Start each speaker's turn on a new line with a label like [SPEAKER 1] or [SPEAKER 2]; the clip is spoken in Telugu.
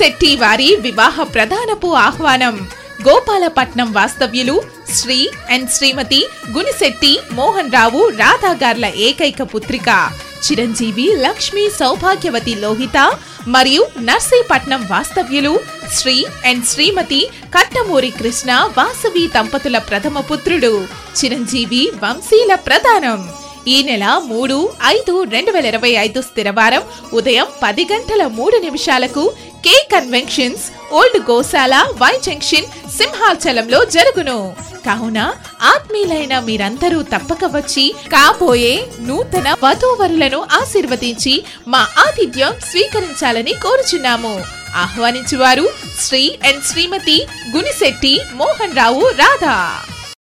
[SPEAKER 1] గునిశెట్టి వారి వివాహ ప్రధానపు ఆహ్వానం గోపాలపట్నం వాస్తవ్యులు శ్రీ అండ్ శ్రీమతి గునిశెట్టి మోహన్ రావు రాధాగార్ల ఏకైక పుత్రిక చిరంజీవి లక్ష్మి సౌభాగ్యవతి లోహిత మరియు నర్సీపట్నం వాస్తవ్యులు శ్రీ అండ్ శ్రీమతి కట్టమూరి కృష్ణ వాసవి దంపతుల ప్రథమ పుత్రుడు చిరంజీవి వంశీల ప్రధానం ఈ నెల మూడు ఐదు రెండు వేల ఇరవై ఐదు స్థిరవారం ఉదయం పది గంటల మూడు నిమిషాలకు K conventions old Gosala Y junction సింహాచలంలో జరుగును కావున ఆత్మీయులైన మీరందరూ తప్పక వచ్చి కాబోయే నూతన వధూవరులను ఆశీర్వదించి మా ఆతిథ్యం స్వీకరించాలని కోరుచున్నాము ఆహ్వానించువారు శ్రీ అండ్ శ్రీమతి గునిశెట్టి మోహన్ రావు రాధా